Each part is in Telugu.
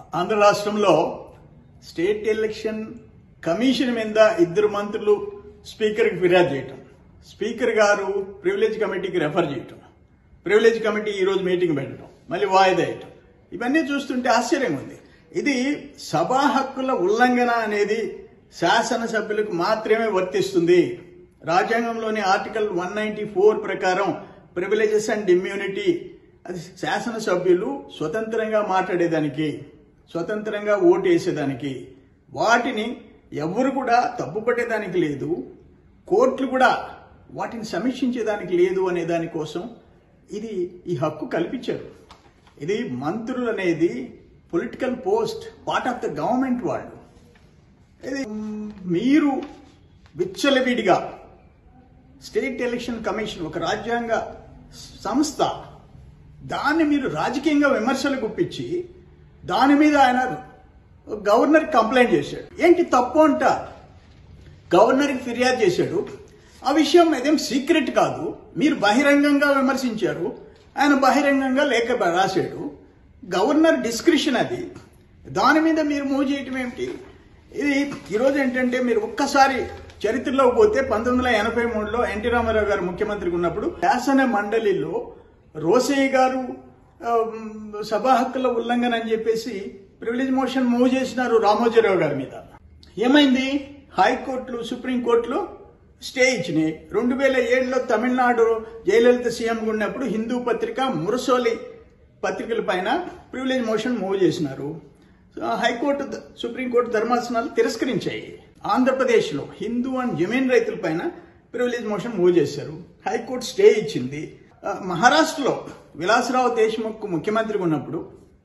ఆంధ్ర రాష్ట్రంలో స్టేట్ ఎలక్షన్ కమిషన్ మీద ఇద్దరు మంత్రులు స్పీకర్కి ఫిర్యాదు చేయటం స్పీకర్ గారు ప్రివిలేజ్ కమిటీకి రెఫర్ చేయటం ప్రివిలేజ్ కమిటీ ఈరోజు మీటింగ్ పెట్టడం మళ్ళీ వాయిదా వేయటం ఇవన్నీ చూస్తుంటే ఆశ్చర్యంగా ఉంది ఇది సభా హక్కుల ఉల్లంఘన అనేది శాసనసభ్యులకు మాత్రమే వర్తిస్తుంది రాజ్యాంగంలోని ఆర్టికల్ వన్ నైన్టీ ఫోర్ ప్రకారం ప్రివిలేజెస్ అండ్ ఇమ్యూనిటీ అది శాసనసభ్యులు స్వతంత్రంగా మాట్లాడేదానికి స్వతంత్రంగా ఓటు వేసేదానికి వాటిని ఎవరు కూడా తప్పుపట్టేదానికి లేదు కోర్టులు కూడా వాటిని సమీక్షించేదానికి లేదు అనే దానికోసం ఇది ఈ హక్కు కల్పించారు ఇది మంత్రులు అనేది political post part of the government వాళ్ళు ఇది మ్, మీరు విచ్చలవిడిగా స్టేట్ ఎలక్షన్ కమిషన్ ఒక రాజ్యాంగ సంస్థ దాన్ని మీరు రాజకీయంగా విమర్శలు గుప్పించి దాని మీద ఆయన గవర్నర్ కంప్లైంట్ చేశాడు ఏంటి తప్పు అంట గవర్నర్కి ఫిర్యాదు చేశాడు ఆ విషయం ఇదేం సీక్రెట్ కాదు మీరు బహిరంగంగా విమర్శించారు ఆయన బహిరంగంగా లేఖ రాశాడు గవర్నర్ డిస్క్రిప్షన్ అది దాని మీద మీరు మూవ్ చేయటం ఏమిటి ఇది ఈరోజు ఏంటంటే మీరు ఒక్కసారి చరిత్రలోకి పోతే పంతొమ్మిది వందల ఎనభై మూడులో ఎన్టీ రామారావు గారు ముఖ్యమంత్రిగా ఉన్నప్పుడు శాసన మండలిలో రోసయ్య గారు ఆ, సభా హక్కుల ఉల్లంఘన అని చెప్పేసి ప్రివిలేజ్ మోషన్ మూవ్ చేసినారు రామోజీరావు గారి మీద ఏమైంది హైకోర్టులు సుప్రీంకోర్టులు స్టే ఇచ్చినాయి రెండు వేల ఏడులో తమిళనాడు జయలలిత సీఎంగా ఉన్నప్పుడు హిందూ పత్రిక మురసోలి పత్రికల పైన ప్రివిలేజ్ మోషన్ మూవ్ చేసినారు సో, హైకోర్టు ద- సుప్రీంకోర్టు ధర్మాసనాలు తిరస్కరించాయి ఆంధ్రప్రదేశ్లో హిందూ అండ్ జమీన్ రైతుల పైన ప్రివిలేజ్ మోషన్ మూవ్ చేశారు హైకోర్టు స్టే ఇచ్చింది ఆ, మహారాష్ట్రలో విలాసరావు దేశ్ముఖ్ ముఖ్యమంత్రిగా ఉన్నప్పుడు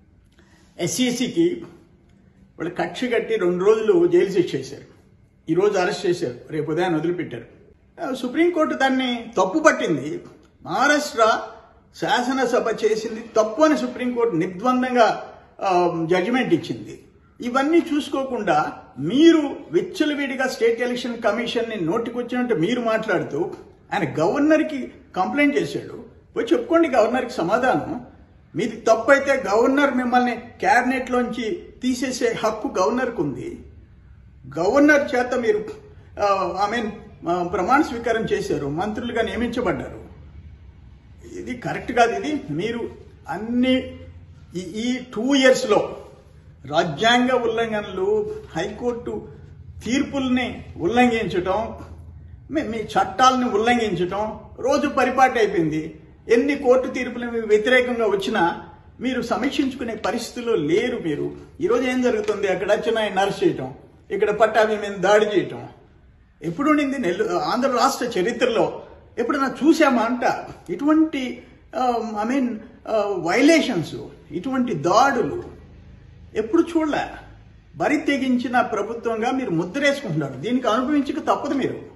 ఎస్ఈసికి వాళ్ళు కక్ష కట్టి రెండు రోజులు జైలు శిక్ష చేశారు ఈ రోజు అరెస్ట్ చేశారు రేపు ఉదయాన్ని వదిలిపెట్టారు ఆ, సుప్రీంకోర్టు దాన్ని తప్పు పట్టింది మహారాష్ట్ర శాసనసభ చేసింది తప్పు అని సుప్రీంకోర్టు నిర్ద్వందంగా జడ్జిమెంట్ ఇచ్చింది ఇవన్నీ చూసుకోకుండా మీరు విచ్చలవిడిగా స్టేట్ ఎలక్షన్ కమిషన్ ని నోటికొచ్చినట్టు మీరు మాట్లాడుతూ ఆయన గవర్నర్కి కంప్లైంట్ చేశాడు పోయి చెప్పుకోండి గవర్నర్కి సమాధానం మీది తప్పు అయితే గవర్నర్ మిమ్మల్ని క్యాబినెట్ లోంచి తీసేసే హక్కు గవర్నర్కు ఉంది గవర్నర్ చేత మీరు ఐ మీన్ ప్రమాణ స్వీకారం చేశారు మంత్రులుగా నియమించబడ్డారు ఇది కరెక్ట్ కాదు ఇది మీరు అన్ని ఈ- ఈ టూ ఇయర్స్లో రాజ్యాంగ ఉల్లంఘనలు హైకోర్టు తీర్పుల్ని ఉల్లంఘించటం మీ- మీ చట్టాలను ఉల్లంఘించటం రోజు పరిపాటి అయిపోయింది ఎన్ని కోర్టు తీర్పులు మీకు వ్యతిరేకంగా వచ్చినా మీరు సమీక్షించుకునే పరిస్థితిలో లేరు మీరు ఈరోజు ఏం జరుగుతుంది అక్కడ వచ్చిన ఆయన అరెస్ట్ చేయటం ఇక్కడ పట్టాభి మీద దాడి చేయటం ఎప్పుడు ఉండింది నెల్లు ఆంధ్ర రాష్ట్ర చరిత్రలో ఎప్పుడైనా చూసామా అంట ఇటువంటి ఐ మీన్ వైలేషన్స్ ఇటువంటి దాడులు ఎప్పుడు చూడలే బరి తెగించిన ప్రభుత్వంగా మీరు ముద్రేసుకుంటున్నారు దీనికి అనుభవించక తప్పదు మీరు